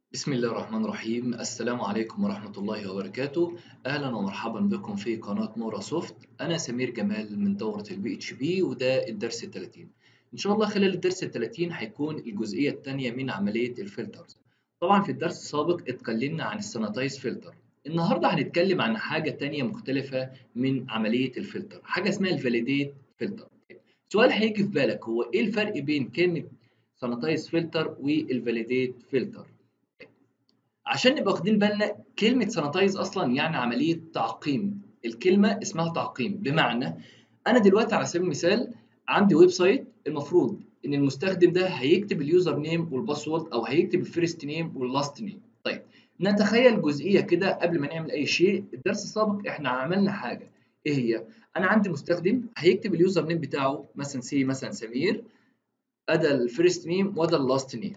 بسم الله الرحمن الرحيم السلام عليكم ورحمة الله وبركاته أهلا ومرحبا بكم في قناة مورا سوفت أنا سمير جمال من دورة البي اتش بي وده الدرس ال 30 إن شاء الله خلال الدرس ال 30 هيكون الجزئية الثانية من عملية الفلترز طبعا في الدرس السابق اتكلمنا عن السانيتايز فلتر النهاردة هنتكلم عن حاجة تانية مختلفة من عملية الفلتر حاجة اسمها الفاليديت فلتر سؤال هيجي في بالك هو إيه الفرق بين كلمة سانيتايز فلتر والفاليديت فلتر عشان نبقى واخدين بالنا كلمة سانيتايز أصلا يعني عملية تعقيم الكلمة اسمها تعقيم بمعنى أنا دلوقتي على سبيل المثال عندي ويب سايت المفروض إن المستخدم ده هيكتب اليوزر نيم والباسورد أو هيكتب الفيرست نيم واللاست نيم طيب نتخيل جزئية كده قبل ما نعمل أي شيء الدرس السابق إحنا عملنا حاجة إيه هي؟ أنا عندي مستخدم هيكتب اليوزر نيم بتاعه مثلا سي مثلا سمير أدا الفيرست نيم وأدا اللاست نيم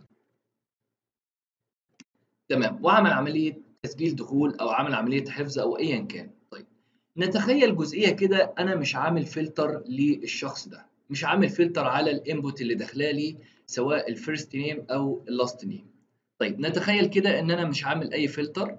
تمام وعمل عمليه تسجيل دخول او عمل عمليه حفظ او ايا كان طيب نتخيل جزئيه كده انا مش عامل فلتر للشخص ده مش عامل فلتر على الانبوت اللي داخله لي سواء الفيرست نيم او اللاست نيم طيب نتخيل كده ان انا مش عامل اي فلتر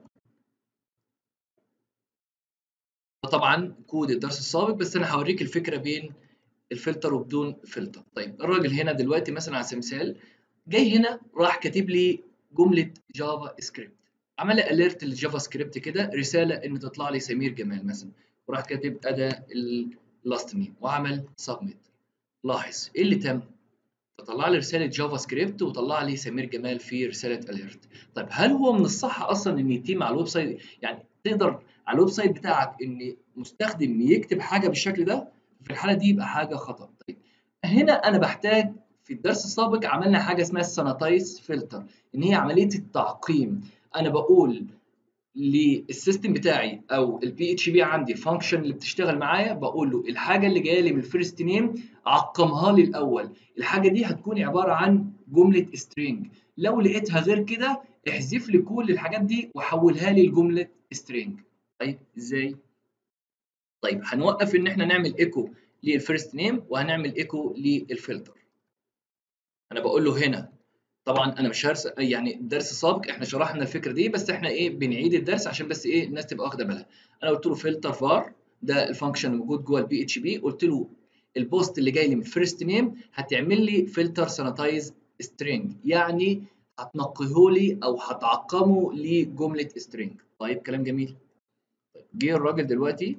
طبعا كود الدرس السابق بس انا هوريك الفكره بين الفلتر وبدون فلتر طيب الراجل هنا دلوقتي مثلا على سبيل المثال جاي هنا راح كاتب لي جمله جافا سكريبت عمل لي اليرت للجافا سكريبت كده رساله ان تطلع لي سمير جمال مثلا وراح كاتب اداه اللاست نيم وعمل سبميت لاحظ ايه اللي تم فطلع لي رساله جافا سكريبت وطلع لي سمير جمال في رساله اليرت طيب هل هو من الصح اصلا ان يتم على الويب سايت يعني تقدر على الويب سايت بتاعك ان مستخدم يكتب حاجه بالشكل ده في الحاله دي يبقى حاجه خطا طيب هنا انا بحتاج في الدرس السابق عملنا حاجه اسمها السانيتايز فلتر ان هي عمليه التعقيم انا بقول للسيستم بتاعي او البي اتش بي عندي الفانكشن اللي بتشتغل معايا بقول له الحاجه اللي جايه لي من الفيرست نيم عقمها لي الاول الحاجه دي هتكون عباره عن جمله سترينج لو لقيتها غير كده احذف لي كل الحاجات دي وحولها لي لجمله سترينج طيب ازاي طيب هنوقف ان احنا نعمل ايكو للفيرست نيم وهنعمل ايكو للفلتر انا بقول له هنا طبعا انا مش هرس يعني الدرس السابق احنا شرحنا الفكره دي بس احنا ايه بنعيد الدرس عشان بس ايه الناس تبقى واخده بالها انا قلت له فلتر فار ده الفانكشن الموجود جوه البي اتش بي قلت له البوست اللي جاي لي من فيرست نيم هتعمل لي فلتر سانيتايز سترينج يعني هتنقيه لي او هتعقمه لجمله سترينج طيب كلام جميل طيب جه الراجل دلوقتي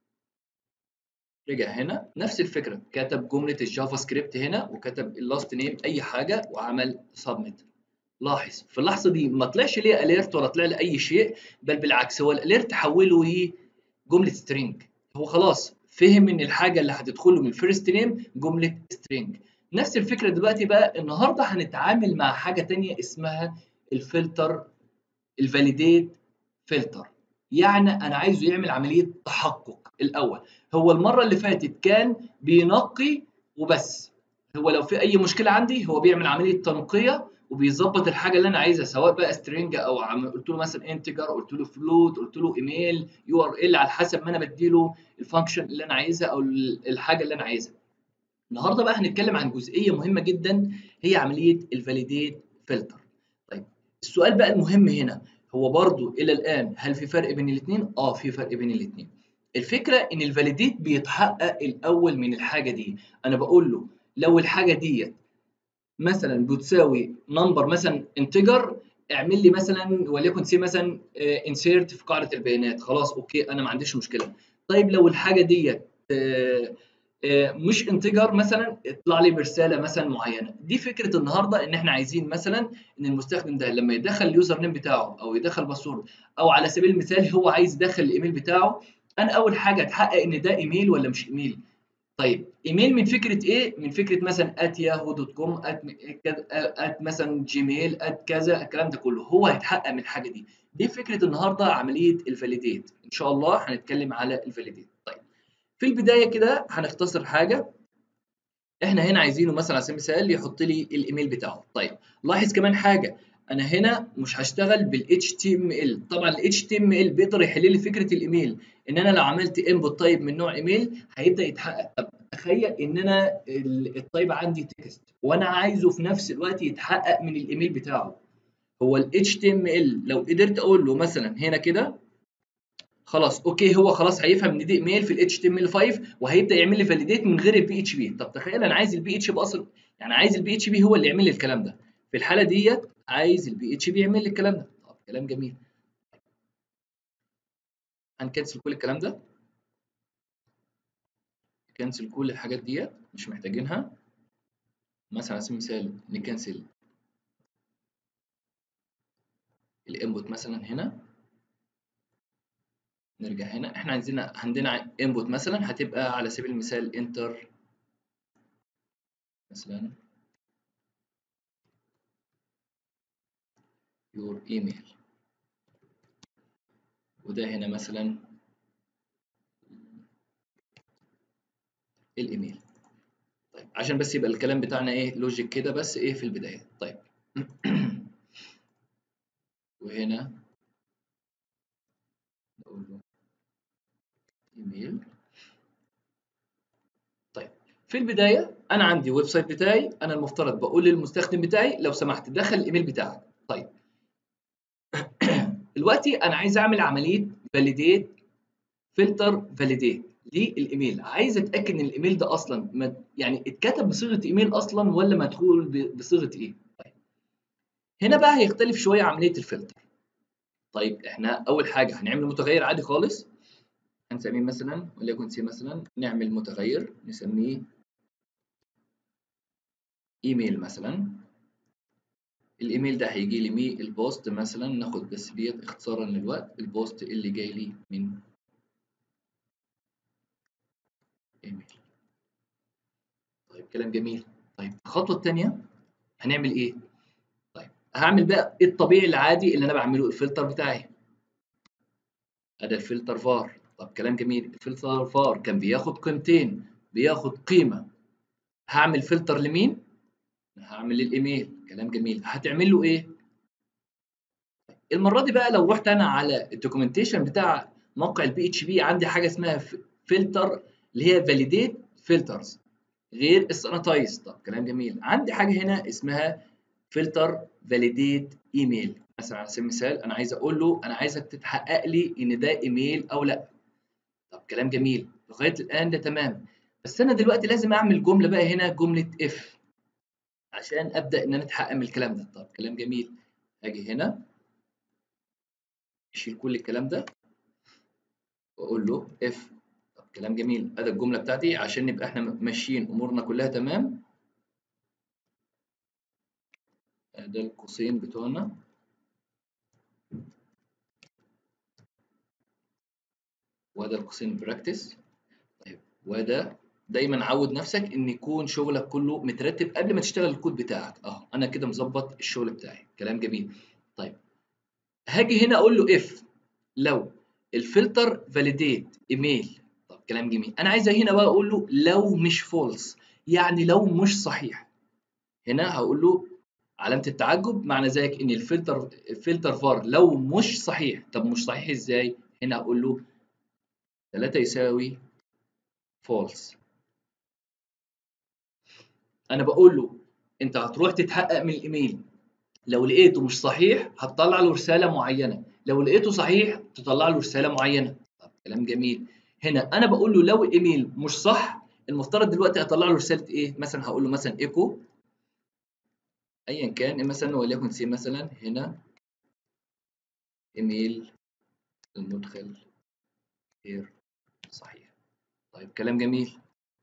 رجع هنا نفس الفكره كتب جمله الجافا سكريبت هنا وكتب اللاست نيم اي حاجه وعمل سبميت لاحظ في اللحظه دي ما طلعش ليه اليرت ولا طلع لي اي شيء بل بالعكس هو الاليرت حوله لجمله سترينج هو خلاص فهم ان الحاجه اللي هتدخل له من الفيرست نيم جمله سترينج نفس الفكره دلوقتي بقى النهارده هنتعامل مع حاجه ثانيه اسمها الفلتر الفاليديت فلتر يعني انا عايزه يعمل عمليه تحقق الاول هو المره اللي فاتت كان بينقي وبس هو لو في اي مشكله عندي هو بيعمل عمليه تنقيه وبيظبط الحاجه اللي انا عايزها سواء بقى سترينج او عم قلت له مثلا انتجر قلت له فلوت قلت له ايميل يو ار ال على حسب ما انا بديله الفانكشن اللي انا عايزها او الحاجه اللي انا عايزها النهارده بقى هنتكلم عن جزئيه مهمه جدا هي عمليه الفاليديت فلتر طيب السؤال بقى المهم هنا هو برضو الى الان هل في فرق بين الاثنين اه في فرق بين الاثنين الفكره ان الفاليديت بيتحقق الاول من الحاجه دي انا بقول له لو الحاجه ديت مثلا بتساوي نمبر مثلا انتجر اعمل لي مثلا وليكن سي مثلا انسيرت في قاعده البيانات خلاص اوكي انا ما عنديش مشكله طيب لو الحاجه ديت مش انتجر مثلا اطلع لي برساله مثلا معينه دي فكره النهارده ان احنا عايزين مثلا ان المستخدم ده لما يدخل اليوزر نيم بتاعه او يدخل باسورد او على سبيل المثال هو عايز يدخل الايميل بتاعه انا اول حاجه اتحقق ان ده ايميل ولا مش ايميل طيب ايميل من فكره ايه من فكره مثلا @yahoo.com ات مثلا جيميل ات كذا الكلام ده كله هو هيتحقق من الحاجه دي دي فكره النهارده عمليه الفاليديت ان شاء الله هنتكلم على الفاليديت طيب في البدايه كده هنختصر حاجه احنا هنا عايزينه مثلا على سبيل المثال يحط لي الايميل بتاعه طيب لاحظ كمان حاجه انا هنا مش هشتغل بال HTML طبعا ال HTML بيقدر يحل لي فكره الايميل ان انا لو عملت انبوت طيب من نوع ايميل هيبدا يتحقق طب تخيل ان انا الطيب عندي تكست وانا عايزه في نفس الوقت يتحقق من الايميل بتاعه هو ال HTML لو قدرت اقول له مثلا هنا كده خلاص اوكي هو خلاص هيفهم ان دي ايميل في ال HTML5 وهيبدا يعمل لي فاليديت من غير البي اتش بي طب تخيل انا عايز البي اتش بي اصلا يعني عايز البي اتش بي هو اللي يعمل لي الكلام ده في الحاله ديت عايز البي اتش بي يعمل لي الكلام ده طب كلام جميل هنكنسل كل الكلام ده كنسل كل الحاجات ديت مش محتاجينها مثلا على سبيل المثال نكنسل الانبوت مثلا هنا نرجع هنا احنا عايزين عندنا انبوت مثلا هتبقى على سبيل المثال انتر مثلا your email وده هنا مثلا الايميل طيب عشان بس يبقى الكلام بتاعنا ايه لوجيك كده بس ايه في البدايه طيب وهنا نقول له ايميل طيب في البدايه انا عندي ويب سايت بتاعي انا المفترض بقول للمستخدم بتاعي لو سمحت دخل الايميل بتاعك طيب دلوقتي انا عايز اعمل عمليه فاليديت فلتر فاليديت للايميل عايز اتاكد ان الايميل ده اصلا يعني اتكتب بصيغه ايميل اصلا ولا مدخول بصيغه ايه طيب هنا بقى هيختلف شويه عمليه الفلتر طيب احنا اول حاجه هنعمل متغير عادي خالص هنسميه مثلا وليكن سي مثلا نعمل متغير نسميه ايميل مثلا الايميل ده هيجي لي مي البوست مثلا ناخد بس ديت اختصارا للوقت البوست اللي جاي لي من ايميل طيب كلام جميل طيب الخطوه الثانيه هنعمل ايه طيب هعمل بقى ايه الطبيعي العادي اللي انا بعمله الفلتر بتاعي ادي الفلتر فار طب كلام جميل الفلتر فار كان بياخد قيمتين بياخد قيمه هعمل فلتر لمين هعمل للايميل كلام جميل هتعمل له ايه المره دي بقى لو رحت انا على الدوكيومنتيشن بتاع موقع البي اتش بي عندي حاجه اسمها فلتر اللي هي فاليديت فلترز غير السانيتايز طب كلام جميل عندي حاجه هنا اسمها فلتر فاليديت ايميل مثلا على سبيل المثال انا عايز اقول له انا عايزك تتحقق لي ان ده ايميل او لا طب كلام جميل لغايه الان ده تمام بس انا دلوقتي لازم اعمل جمله بقى هنا جمله اف عشان ابدا ان انا اتحقق من الكلام ده طب كلام جميل اجي هنا اشيل كل الكلام ده واقول له اف طب كلام جميل ادي الجمله بتاعتي عشان نبقى احنا ماشيين امورنا كلها تمام ده القوسين بتوعنا وده القوسين براكتس طيب وده دايما عود نفسك ان يكون شغلك كله مترتب قبل ما تشتغل الكود بتاعك اه انا كده مظبط الشغل بتاعي كلام جميل طيب هاجي هنا اقول له اف لو الفلتر فاليديت ايميل طب كلام جميل انا عايز هنا بقى اقول له لو مش فولس يعني لو مش صحيح هنا هقول له علامه التعجب معنى ذلك ان الفلتر الفلتر فار لو مش صحيح طب مش صحيح ازاي هنا هقول له 3 يساوي فولس انا بقول له انت هتروح تتحقق من الايميل لو لقيته مش صحيح هتطلع له رساله معينه لو لقيته صحيح تطلع له رساله معينه طب كلام جميل هنا انا بقول له لو الايميل مش صح المفترض دلوقتي اطلع له رساله ايه مثلا هقول له مثلا ايكو ايا كان مثلا وليكن سي مثلا هنا ايميل المدخل غير صحيح طيب كلام جميل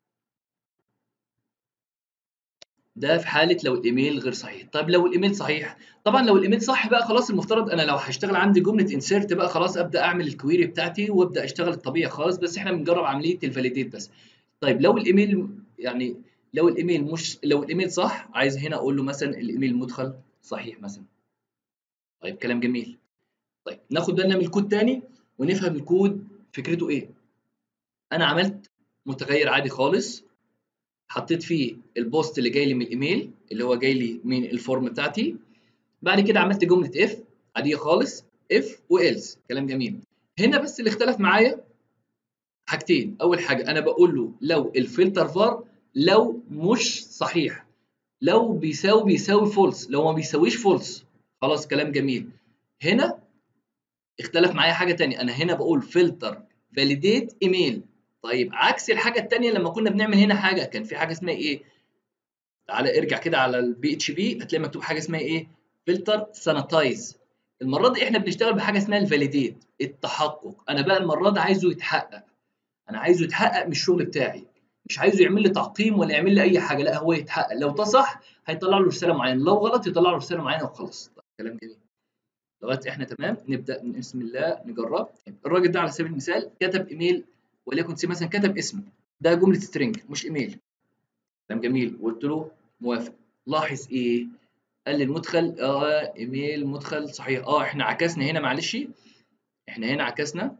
ده في حاله لو الايميل غير صحيح طيب لو الايميل صحيح طبعا لو الايميل صح بقى خلاص المفترض انا لو هشتغل عندي جمله انسيرت بقى خلاص ابدا اعمل الكويري بتاعتي وابدا اشتغل الطبيعي خالص بس احنا بنجرب عمليه الفاليديت بس طيب لو الايميل يعني لو الايميل مش لو الايميل صح عايز هنا اقول له مثلا الايميل مدخل صحيح مثلا طيب كلام جميل طيب ناخد بالنا من الكود تاني ونفهم الكود فكرته ايه انا عملت متغير عادي خالص حطيت فيه البوست اللي جاي لي من الايميل اللي هو جاي لي من الفورم بتاعتي بعد كده عملت جمله اف عاديه خالص اف والس كلام جميل هنا بس اللي اختلف معايا حاجتين اول حاجه انا بقول له لو الفلتر فار لو مش صحيح لو بيساوي بيساوي فولس لو ما بيساويش فولس خلاص كلام جميل هنا اختلف معايا حاجه تانية انا هنا بقول فلتر فاليديت ايميل طيب عكس الحاجه التانية لما كنا بنعمل هنا حاجه كان في حاجه اسمها ايه تعالى ارجع كده على البي اتش بي هتلاقي مكتوب حاجه اسمها ايه فلتر سانيتايز المره دي احنا بنشتغل بحاجه اسمها الفاليديت التحقق انا بقى المره دي عايزه يتحقق انا عايزه يتحقق من الشغل بتاعي مش عايزه يعمل لي تعقيم ولا يعمل لي اي حاجه لا هو يتحقق لو ده صح هيطلع له رساله معينه لو غلط يطلع له رساله معينه وخلاص كلام جميل لغايه احنا تمام نبدا بسم الله نجرب الراجل ده على سبيل المثال كتب ايميل وليكن سي مثلا كتب اسمه ده جمله سترينج مش ايميل كلام جميل قلت له موافق لاحظ ايه قال لي المدخل اه ايميل مدخل صحيح اه احنا عكسنا هنا معلش احنا هنا عكسنا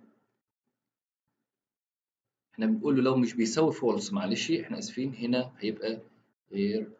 احنا بنقول له لو مش بيساوي فولس معلش احنا اسفين هنا هيبقى غير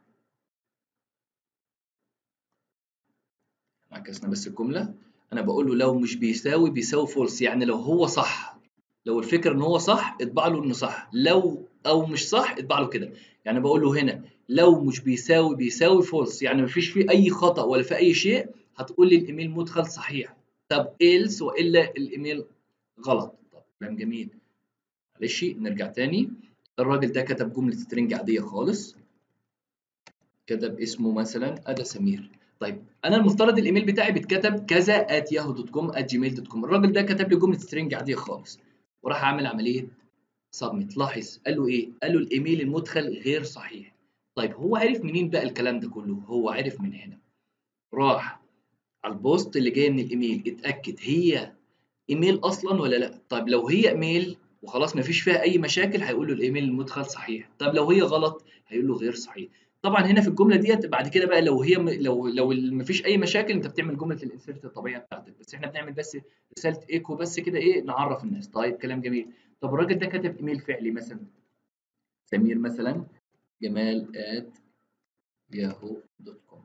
عكسنا بس الجمله انا بقول له لو مش بيساوي بيساوي فولس يعني لو هو صح لو الفكر ان هو صح اطبع له انه صح لو او مش صح اطبع له كده يعني بقول له هنا لو مش بيساوي بيساوي فولس يعني مفيش فيه اي خطا ولا في اي شيء هتقول لي الايميل مدخل صحيح طب ايلس والا الايميل غلط طب كلام جميل معلش نرجع تاني الراجل ده كتب جمله سترنج عاديه خالص كتب اسمه مثلا ادا سمير طيب انا المفترض الايميل بتاعي بيتكتب كذا @yahoo.com @gmail.com الراجل ده كتب لي جمله سترنج عاديه خالص وراح عامل عمليه سبميت لاحظ قال له ايه قال له الايميل المدخل غير صحيح طيب هو عرف منين بقى الكلام ده كله هو عرف من هنا راح على البوست اللي جاي من الايميل اتاكد هي ايميل اصلا ولا لا طيب لو هي ايميل وخلاص مفيش فيها اي مشاكل هيقول له الايميل المدخل صحيح طب لو هي غلط هيقول له غير صحيح طبعا هنا في الجمله ديت بعد كده بقى لو هي لو لو مفيش اي مشاكل انت بتعمل جمله الانسيرت الطبيعيه بتاعتك بس احنا بنعمل بس رساله ايكو بس كده ايه نعرف الناس طيب كلام جميل طب الراجل ده كتب ايميل فعلي مثلا سمير مثلا جمال at yahoo.com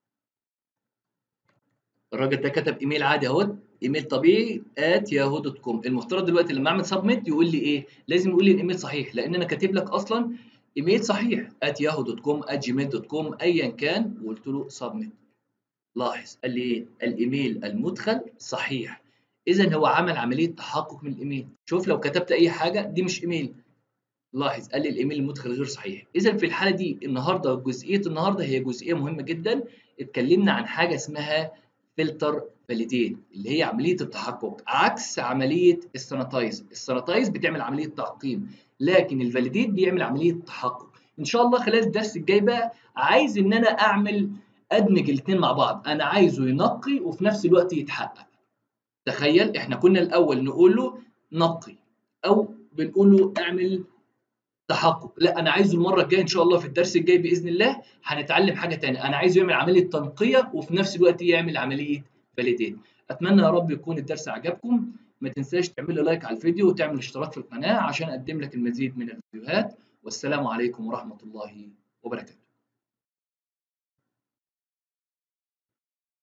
الراجل ده كتب ايميل عادي اهوت ايميل طبيعي at yahoo.com المفترض دلوقتي لما اعمل سبميت يقول لي ايه لازم يقول لي الايميل صحيح لان انا كاتب لك اصلا ايميل صحيح at yahoo.com at gmail.com ايا كان وقلت له سبميت لاحظ قال لي ايه الايميل المدخل صحيح اذا هو عمل عمليه تحقق من الايميل شوف لو كتبت اي حاجه دي مش ايميل لاحظ قال لي الايميل المدخل غير صحيح اذا في الحاله دي النهارده جزئيه النهارده هي جزئيه مهمه جدا اتكلمنا عن حاجه اسمها فلتر فاليديت اللي هي عمليه التحقق عكس عمليه السانيتايز السانيتايز بتعمل عمليه تعقيم لكن الفاليديت بيعمل عمليه تحقق ان شاء الله خلال الدرس الجاي بقى عايز ان انا اعمل ادمج الاثنين مع بعض انا عايزه ينقي وفي نفس الوقت يتحقق تخيل احنا كنا الاول نقول له نقي او بنقول له اعمل تحقق لا انا عايزه المره الجايه ان شاء الله في الدرس الجاي باذن الله هنتعلم حاجه ثانيه انا عايزه يعمل عمليه تنقيه وفي نفس الوقت يعمل عمليه فاليديت اتمنى يا رب يكون الدرس عجبكم ما تنساش تعمل لي لايك على الفيديو وتعمل اشتراك في القناه عشان اقدم لك المزيد من الفيديوهات والسلام عليكم ورحمه الله وبركاته